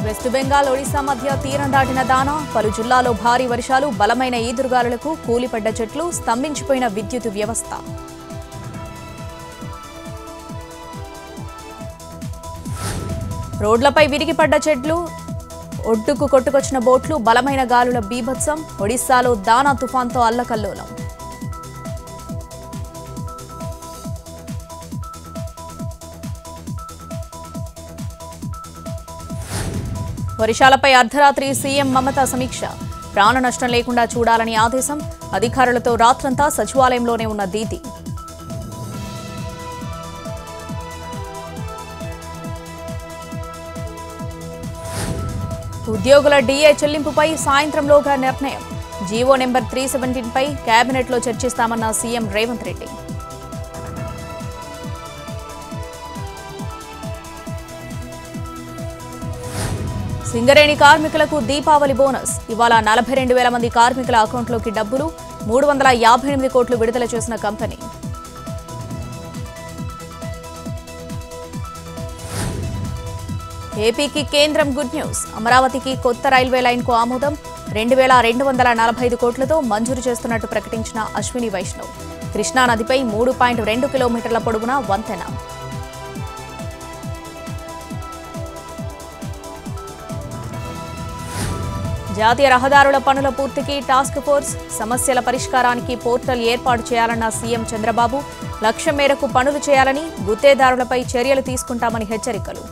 west Bengal Odisha మధ్య తీరం దాటిన దానా పలు జిల్లాలో భారీ వర్షాలు బలమైన ఈదురుగాలులకు కూలిపడ్డ చెట్లు స్తంభించిపోయిన విద్యుత్ వ్యవస్థ రోడ్లపై విరిగిపడ్డ చెట్లు ఒడ్డుకు కొట్టుకొచ్చిన బోట్లు బలమైన గాలుల బీభత్సం ఒడిశాలో దానా తుఫాన్తో అల్లకల్లోలం వర్షాలపై అర్ధరాత్రి సీఎం మమత సమీక్ష ప్రాణ నష్టం లేకుండా చూడాలని ఆదేశం అధికారులతో రాత్రంతా సచివాలయంలోనే ఉన్న దీతి ఉద్యోగుల డీఏ చెల్లింపుపై సాయంత్రంలోగా నిర్ణయం జీవో నెంబర్ త్రీ సెవెంటీన్పై కేబినెట్లో చర్చిస్తామన్న సీఎం రేవంత్ రెడ్డి సింగరేణి కార్మికులకు దీపావళి బోనస్ ఇవాళ నలభై రెండు వేల మంది కార్మికుల అకౌంట్లోకి డబ్బులు మూడు వందల యాభై ఎనిమిది కోట్లు విడుదల చేసిన కంపెనీ ఏపీకి కేంద్రం గుడ్ న్యూస్ అమరావతికి కొత్త రైల్వే లైన్కు ఆమోదం రెండు వేల రెండు వందల నలభై ఐదు కోట్లతో మంజూరు చేస్తున్నట్టు ప్రకటించిన అశ్విని వైష్ణవ్ కృష్ణానదిపై మూడు పాయింట్ రెండు కిలోమీటర్ల పొడవున వంతెన జాతీయ రహదారుల పనుల పూర్తికి టాస్క్ ఫోర్స్ సమస్యల పరిష్కారానికి పోర్టల్ ఏర్పాటు చేయాలన్న సీఎం చంద్రబాబు లక్ష్యం మేరకు పనులు చేయాలని గుత్తేదారులపై చర్యలు తీసుకుంటామని హెచ్చరికలు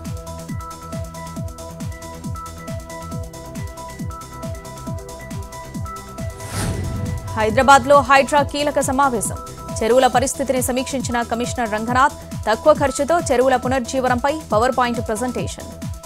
హైదరాబాద్లో హైడ్రా కీలక సమావేశం చెరువుల పరిస్థితిని సమీక్షించిన కమిషనర్ రంగనాథ్ తక్కువ ఖర్చుతో చెరువుల పునర్జీవనంపై పవర్ పాయింట్ ప్రజెంటేషన్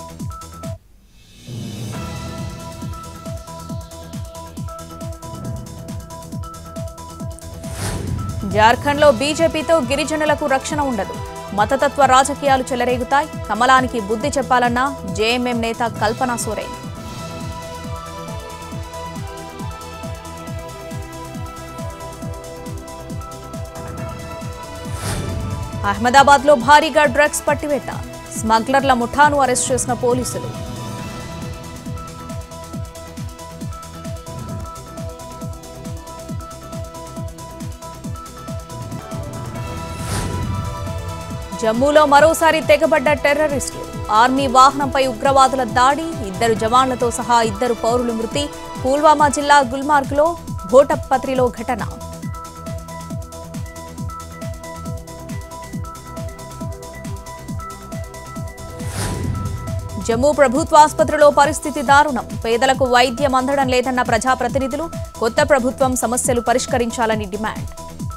జార్ఖండ్లో బీజేపీతో గిరిజనులకు రక్షణ ఉండదు మతతత్వ రాజకీయాలు చెలరేగుతాయి కమలానికి బుద్ధి చెప్పాలన్న జేఎంఎం నేత కల్పనా సోరెన్ అహ్మదాబాద్లో భారీగా డ్రగ్స్ పట్టివేత స్మగ్లర్ల ముఠాను అరెస్ట్ చేసిన పోలీసులు జమ్మూలో మరోసారి తెగబడ్డ టెర్రరిస్టులు ఆర్మీ వాహనంపై ఉగ్రవాదుల దాడి ఇద్దరు జవాన్లతో సహా ఇద్దరు పౌరులు మృతి పుల్వామా జిల్లా గుల్మార్గ్లో భోటపత్రిలో ఘటన జమ్మూ ప్రభుత్వ ఆసుపత్రిలో పరిస్థితి దారుణం పేదలకు వైద్యం అందడం లేదన్న ప్రజాప్రతినిధులు కొత్త ప్రభుత్వం సమస్యలు పరిష్కరించాలని డిమాండ్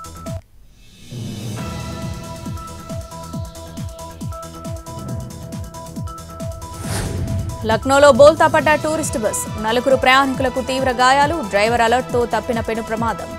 లక్నోలో బోల్తా పడ్డ టూరిస్ట్ బస్ నలుగురు ప్రయాణికులకు తీవ్ర గాయాలు డ్రైవర్ అలర్ట్తో తప్పిన పెను ప్రమాదం